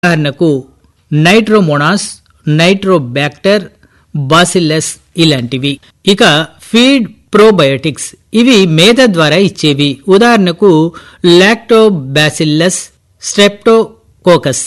ఉదాహరణకు నైట్రోమోనాస్ Nitrobacter bacillus ఇలాంటివి ఇక ఫీడ్ ప్రోబయోటిక్స్ ఇవి మేత ద్వారా ఇచ్చేవి ఉదాహరణకు లాక్టోబాసిల్లస్ స్ట్రెప్టోకోకస్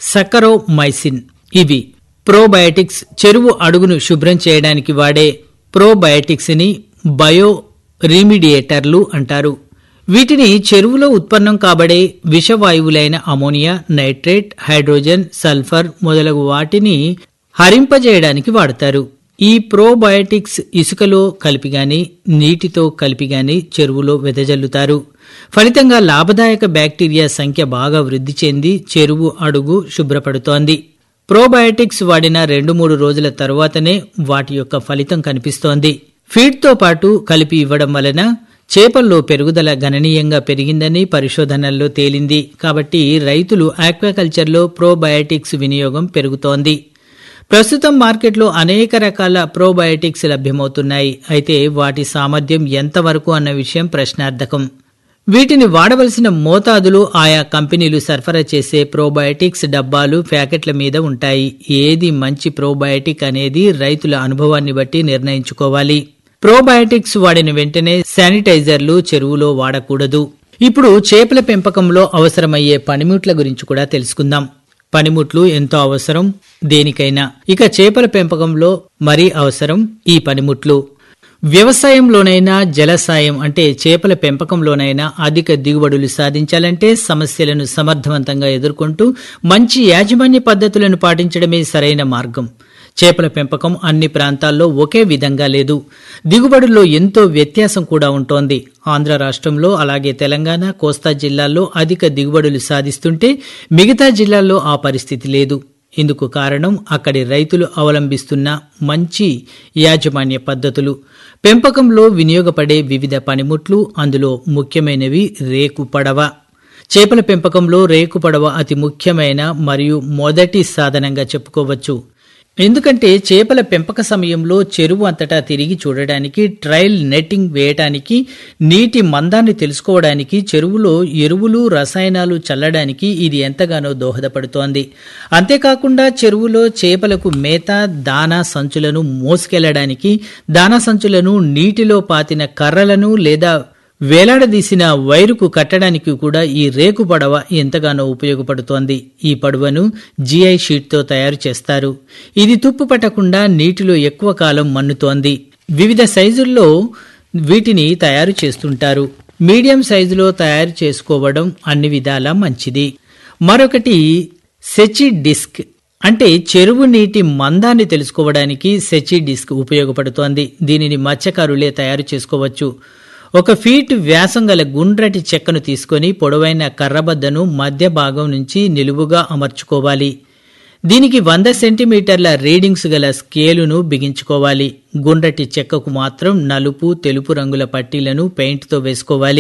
సకరోమైసిన్ ఇవి ప్రోబయోటిక్స్ చెరువు అడుగును శుభ్రం చేయడానికి వాడే ప్రోబయోటిక్స్ ని బయో రీమిడియేటర్లు అంటారు వీటిని చెరువులో ఉత్పన్నం కాబడే విషవాయువులైన అమోనియా నైట్రేట్ హైడ్రోజన్ సల్ఫర్ మొదలగు వాటిని హరింపజేయడానికి వాడతారు ఈ ప్రోబయోటిక్స్ ఇసుకలో కలిపి గాని నీటితో కలిపి గాని చెరువులో వెదజల్లుతారు ఫలితంగా లాభదాయక బ్యాక్టీరియా సంఖ్య బాగా వృద్ధి చెంది చెరువు అడుగు శుభ్రపడుతోంది ప్రోబయోటిక్స్ వాడిన రెండు మూడు రోజుల తరువాతనే వాటి యొక్క ఫలితం కనిపిస్తోంది ఫీడ్తో పాటు కలిపి ఇవ్వడం వలన చేపల్లో పెరుగుదల గణనీయంగా పెరిగిందని పరిశోధనల్లో తేలింది కాబట్టి రైతులు ఆక్వాకల్చర్లో ప్రోబయోటిక్స్ వినియోగం పెరుగుతోంది ప్రస్తుతం మార్కెట్లో అనేక రకాల ప్రోబయోటిక్స్ లభ్యమవుతున్నాయి అయితే వాటి సామర్థ్యం ఎంతవరకు అన్న విషయం ప్రశ్నార్థకం వీటిని వాడవలసిన మోతాదులు ఆయా కంపెనీలు సరఫరా చేసే ప్రోబయోటిక్స్ డబ్బాలు ప్యాకెట్ల మీద ఉంటాయి ఏది మంచి ప్రోబయోటిక్ అనేది రైతుల అనుభవాన్ని బట్టి నిర్ణయించుకోవాలి ప్రోబయోటిక్స్ వాడిన వెంటనే శానిటైజర్లు చెరువులో వాడకూడదు ఇప్పుడు చేపల పెంపకంలో అవసరమయ్యే పనిముట్ల గురించి కూడా తెలుసుకుందాం పనిముట్లు ఎంతో అవసరం దేనికైనా ఇక చేపల పెంపకంలో మరీ అవసరం ఈ పనిముట్లు వ్యవసాయంలోనైనా జలసాయం అంటే చేపల పెంపకంలోనైనా అధిక దిగుబడులు సాధించాలంటే సమస్యలను సమర్థవంతంగా ఎదుర్కొంటూ మంచి యాజమాన్య పద్ధతులను పాటించడమే సరైన మార్గం చేపల పెంపకం అన్ని ప్రాంతాల్లో ఒకే విధంగా లేదు దిగుబడుల్లో ఎంతో వ్యత్యాసం కూడా ఉంటోంది ఆంధ్ర రాష్ట్రంలో అలాగే తెలంగాణ కోస్తా జిల్లాల్లో అధిక దిగుబడులు సాధిస్తుంటే మిగతా జిల్లాల్లో ఆ పరిస్థితి లేదు ఇందుకు కారణం అక్కడి రైతులు అవలంబిస్తున్న మంచి యాజమాన్య పద్ధతులు పెంపకంలో వినియోగపడే వివిధ పనిముట్లు అందులో ముఖ్యమైనవి రేకు పడవ చేపల పెంపకంలో రేకు పడవ అతి ముఖ్యమైన మరియు మొదటి సాధనంగా చెప్పుకోవచ్చు ఎందుకంటే చేపల పెంపక సమయంలో చెరువు అంతటా తిరిగి చూడడానికి ట్రయల్ నెట్టింగ్ వేయటానికి నీటి మందాన్ని తెలుసుకోవడానికి చెరువులో ఎరువులు రసాయనాలు చల్లడానికి ఇది ఎంతగానో దోహదపడుతోంది అంతేకాకుండా చెరువులో చేపలకు మేత దానా సంచులను మోసుకెళ్లడానికి దానా సంచులను నీటిలో పాతిన కర్రలను లేదా వేలాడదీసిన వైరుకు కట్టడానికి కూడా ఈ రేకు పడవ ఎంతగానో ఉపయోగపడుతోంది ఈ పడవను జిఐ షీట్తో తయారు చేస్తారు ఇది తుప్పు పట్టకుండా నీటిలో ఎక్కువ కాలం మన్నుతోంది వివిధ సైజుల్లో వీటిని తయారు చేస్తుంటారు మీడియం సైజులో తయారు చేసుకోవడం అన్ని విధాలా మంచిది మరొకటి సెచి డిస్క్ అంటే చెరువు నీటి మందాన్ని తెలుసుకోవడానికి సెచి డిస్క్ ఉపయోగపడుతోంది దీనిని మత్స్యకారులే తయారు చేసుకోవచ్చు ఒక ఫీట్ వ్యాసం గల గుండ్రటి చెక్కను తీసుకొని పొడవైన కర్రబద్దను మధ్య భాగం నుంచి నిలువుగా అమర్చుకోవాలి దీనికి వంద సెంటీమీటర్ల రీడింగ్స్ గల స్కేలును బిగించుకోవాలి గుండ్రటి చెక్కకు మాత్రం నలుపు తెలుపు రంగుల పట్టీలను పెయింట్తో వేసుకోవాలి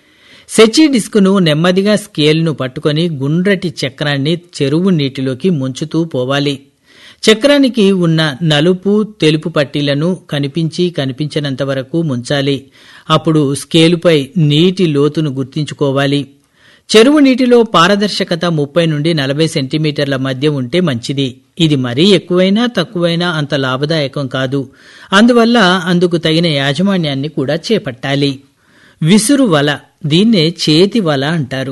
సెచి డిస్కును నెమ్మదిగా స్కేల్ను పట్టుకొని గుండ్రటి చక్రాన్ని చెరువు నీటిలోకి ముంచుతూ పోవాలి చక్రానికి ఉన్న నలుపు తెలుపు పట్టీలను కనిపించి కనిపించనంత వరకు ముంచాలి అప్పుడు స్కేలుపై నీటి లోతును గుర్తించుకోవాలి చెరువు నీటిలో పారదర్శకత ముప్పై నుండి నలభై సెంటీమీటర్ల మధ్య ఉంటే మంచిది ఇది మరీ ఎక్కువైనా తక్కువైనా అంత లాభదాయకం కాదు అందువల్ల అందుకు తగిన యాజమాన్యాన్ని కూడా చేపట్టాలి విసురు వల దీన్నే చేతి వల అంటారు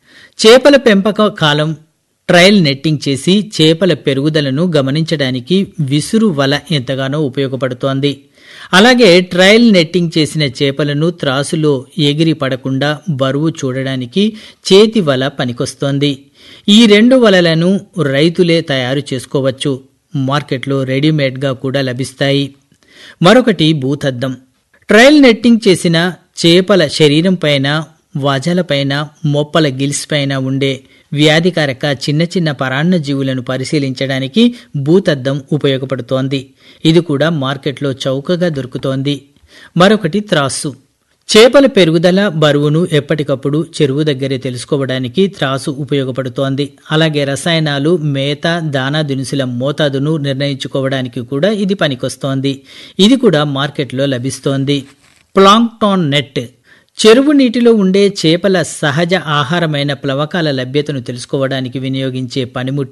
చేపల పెంపక కాలం ట్రయల్ నెట్టింగ్ చేసి చేపల పెరుగుదలను గమనించడానికి విసురు వల ఎంతగానో ఉపయోగపడుతోంది అలాగే ట్రయల్ నెట్టింగ్ చేసిన చేపలను త్రాసులో ఎగిరి పడకుండా బరువు చూడడానికి చేతి వల పనికొస్తోంది ఈ రెండు వలలను రైతులే తయారు చేసుకోవచ్చు మార్కెట్లో రెడీమేడ్గా కూడా లభిస్తాయి మరొకటి భూతద్దం ట్రయల్ నెట్టింగ్ చేసిన చేపల శరీరం పైన వాజాలపైన మొప్పల గిల్స్ పైన ఉండే వ్యాధికారక చిన్న చిన్న పరాన్న జీవులను పరిశీలించడానికి భూతద్దం ఉపయోగపడుతోంది ఇది కూడా మార్కెట్లో చౌకగా దొరుకుతోంది మరొకటి త్రాసు చేపల పెరుగుదల బరువును ఎప్పటికప్పుడు చెరువు దగ్గరే తెలుసుకోవడానికి త్రాసు ఉపయోగపడుతోంది అలాగే రసాయనాలు మేత దానా దినుసుల మోతాదును నిర్ణయించుకోవడానికి కూడా ఇది పనికొస్తోంది ఇది కూడా మార్కెట్లో లభిస్తోంది ప్లాంక్టాన్ నెట్ చెరువు నీటిలో ఉండే చేపల సహజ ఆహారమైన ప్లవకాల లభ్యతను తెలుసుకోవడానికి వినియోగించే పనిముట్టు